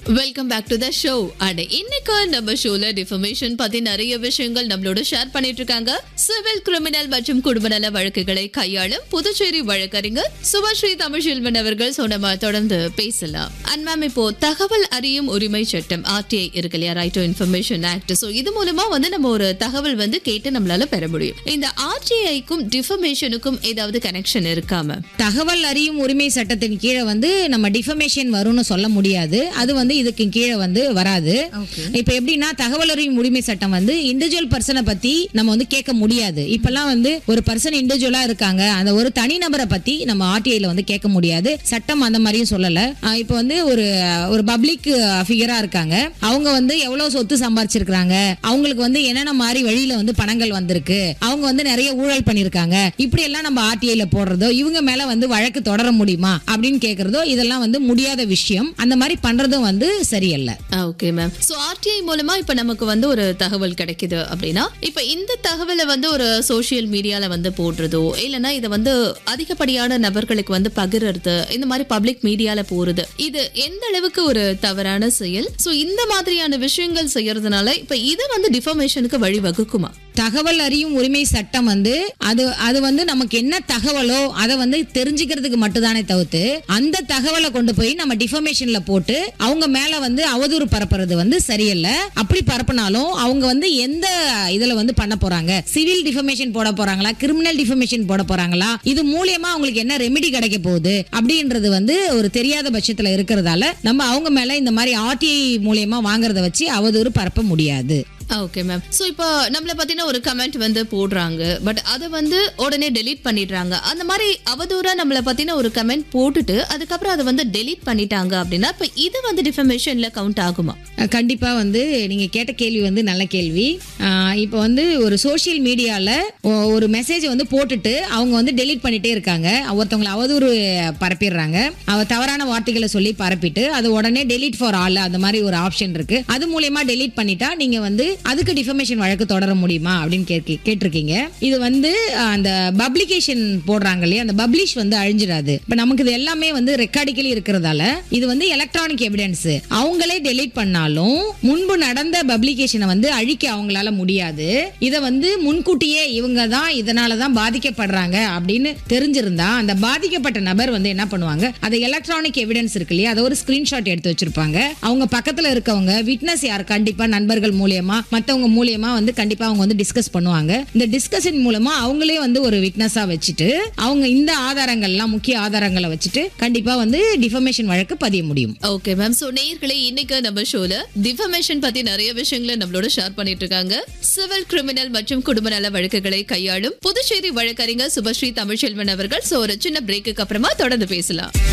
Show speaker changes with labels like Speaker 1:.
Speaker 1: welcome back to the show and இன்னைக்கு நம்ம ஷோல டிஃபர்மேஷன் பத்தி நிறைய விஷயங்கள் நம்மளோட ஷேர் பண்ணிட்டு இருக்காங்க சிவில் கிரிமினல் மற்றும் குடும்ப நல வழக்குகளை கையாளும் புதுச்சேரி வழக்கறிஞர் சுபஸ்ரீ தமிழ்செல்வன் அவர்கள் ஸோ நம்ம தொடர்ந்து பேசலாம் அண்ட் மேம் இப்போ தகவல் அறியும் உரிமை சட்டம் ஆர்டிஐ இருக்கு இல்லையா right to information act so இது மூலமா வந்து நம்ம ஒரு தகவல் வந்து கேட்டு நம்மளால பெற முடியும் இந்த ஆர்டிஐக்கும் டிஃபர்மேஷனுக்கும் ஏதாவது கனெக்ஷன் இருக்கா மேம்
Speaker 2: தகவல் அறியும் உரிமை சட்டத்தின் கீழே வந்து நம்ம டிஃபமேஷன் வரும்னு சொல்ல முடியாது அது வந்து இதுக்கு கீழே வந்து வராது இப்ப எப்படின்னா தகவல் அறியும் உரிமை சட்டம் வந்து இண்டிவிஜுவல் பர்சனை பத்தி நம்ம வந்து கேட்க முடியாது இப்பெல்லாம் வந்து ஒரு பர்சன் இண்டிவிஜுவலா இருக்காங்க அந்த ஒரு தனிநபரை பத்தி நம்ம ஆர்டிஐல வந்து கேட்க முடியாது சட்டம் அந்த மாதிரியும் சொல்லல ஆஹ் இப்ப வந்து ஒரு ஒரு பப்ளிக் ஃபிகரா இருக்காங்க அவங்க வந்து எவ்வளவு சொத்து சம்பாரிச்சிருக்காங்க அவங்களுக்கு வந்து என்னென்ன மாதிரி வழியில வந்து பணங்கள் வந்திருக்கு அவங்க வந்து நிறைய ஊழல் பண்ணிருக்காங்க இப்படி எல்லாம் நம்ம ஆர்டிஐல போடுறதோ இவங்க மேல வந்து வழக்கு தொடர முடியுமா அப்படின்னு கேக்குறதோ இதெல்லாம் வந்து முடியாத விஷயம் அந்த மாதிரி பண்றதும் வந்து சரியல்ல
Speaker 1: ஓகே மேம் ஸோ ஆர்டிஐ மூலமா இப்ப நமக்கு வந்து ஒரு தகவல் கிடைக்குது அப்படின்னா இப்ப இந்த தகவலை வந்து ஒரு சோஷியல் மீடியால வந்து போடுறதோ இல்லைன்னா இதை வந்து அதிகப்படியான நபர்களுக்கு வந்து பகிர்றது இந்த மாதிரி பப்ளிக் மீடியால போறது இது எந்த அளவுக்கு ஒரு தவறான செயல் ஸோ இந்த மாதிரியான விஷயங்கள் செய்யறதுனால இப்ப இது வந்து டிஃபர்மேஷனுக்கு வழி வகுக்குமா
Speaker 2: தகவல் அறியும் உரிமை சட்டம் வந்து அது அது வந்து நமக்கு என்ன தகவலோ அதை வந்து தெரிஞ்சுக்கிறதுக்கு மட்டும்தானே தவிர்த்து அந்த தகவலை கொண்டு போய் நம்ம டிஃபர்மேஷன்ல போட்டு அவங்க மேல வந்து அவதூறு பரப்புறது வந்து சரியல்ல அப்படி பரப்புனாலும் அவங்க வந்து எந்த இதுல வந்து பண்ண போறாங்க சிவில் டிஃபர்மேஷன் போட போறாங்களா கிரிமினல் டிஃபர்மேஷன் போட போறாங்களா இது மூலியமா அவங்களுக்கு என்ன ரெமெடி கிடைக்க போகுது அப்படின்றது வந்து ஒரு தெரியாத பட்சத்துல இருக்கிறதால நம்ம அவங்க மேல இந்த மாதிரி ஆர்டிஐ மூலியமா வாங்குறத வச்சு அவதூறு பரப்ப முடியாது
Speaker 1: ஓகே மேம் ஸோ இப்போ நம்மள பத்தின ஒரு கமெண்ட் வந்து போடுறாங்க பட் அதை வந்து உடனே டெலீட் பண்ணிடுறாங்க அந்த மாதிரி அவதூறா நம்மள பத்தின ஒரு கமெண்ட் போட்டுட்டு அதுக்கப்புறம் அதை வந்து டெலீட் பண்ணிட்டாங்க அப்படின்னா இப்போ இது வந்து டிஃபர்மேஷன்ல கவுண்ட் ஆகுமா
Speaker 2: அஹ் கண்டிப்பா வந்து நீங்க கேட்ட கேள்வி வந்து நல்ல கேள்வி அஹ் இப்போ வந்து ஒரு சோஷியல் மீடியால ஒ- ஒரு மெசேஜ் வந்து போட்டுட்டு அவங்க வந்து டெலீட் பண்ணிட்டே இருக்காங்க ஒருத்தவங்களை அவதூறு பரப்பிடுறாங்க அவ தவறான வார்த்தைகளை சொல்லி பரப்பிட்டு அது உடனே டெலீட் ஃபார் ஆல் அந்த மாதிரி ஒரு ஆப்ஷன் இருக்கு அது மூலியமா டெலீட் பண்ணிட்டா நீங்க வந்து அதுக்கு டிஃபர்மேஷன் வழக்கு தொடர முடியுமா அப்படின்னு கேட்க கேட்டிருக்கீங்க இது வந்து அஹ், அந்த பப்ளிகேஷன் போடுறாங்க இல்லையா அந்த பப்ளிஷ் வந்து அழிஞ்சிடாது இப்ப நமக்கு இது எல்லாமே வந்து ரெக்கார்டிக்கலி இருக்கிறதால இது வந்து எலக்ட்ரானிக் எவிடன்ஸ் அவங்களே டெலீட் பண்ணாலும் முன்பு நடந்த பப்ளிகேஷனை வந்து அழிக்க அவங்களால முடியாது இதை வந்து முன்கூட்டியே இவங்க தான் இதனால தான் பாதிக்கப்படுறாங்க அப்படின்னு தெரிஞ்சிருந்தா அந்த பாதிக்கப்பட்ட நபர் வந்து என்ன பண்ணுவாங்க அதை எலக்ட்ரானிக் எவிடன்ஸ் இருக்கு இல்லையா அதை ஒரு ஸ்கிரீன்ஷாட் எடுத்து வச்சிருப்பாங்க அவங்க பக்கத்துல இருக்கவங்க விட்னஸ் யார் கண்டிப்பா நண்பர்கள் மூலியமா மத்தவங்க மூலியமா வந்து கண்டிப்பா அவங்க வந்து டிஸ்கஸ் பண்ணுவாங்க இந்த டிஸ்கஷன் மூலமா அவங்களே வந்து ஒரு விட்னஸா வச்சுட்டு அவங்க இந்த ஆதாரங்கள்லாம் முக்கிய ஆதாரங்களை வச்சுட்டு கண்டிப்பா வந்து டிஃபர்மேஷன் வழக்கு பதிய முடியும்
Speaker 1: ஓகே மேம் ஸோ நேயர்களே இன்னைக்கு நம்ம ஷோல டிஃபர்மேஷன் பத்தி நிறைய விஷயங்களை நம்மளோட ஷேர் பண்ணிட்டு இருக்காங்க சிவில் கிரிமினல் மற்றும் குடும்ப நல வழக்குகளை கையாளும் புதுச்சேரி வழக்கறிஞர் சுபஸ்ரீ தமிழ்செல்வன் அவர்கள் ஸோ ஒரு சின்ன பிரேக்குக்கு அப்புறமா தொடர்ந்து பேசலாம்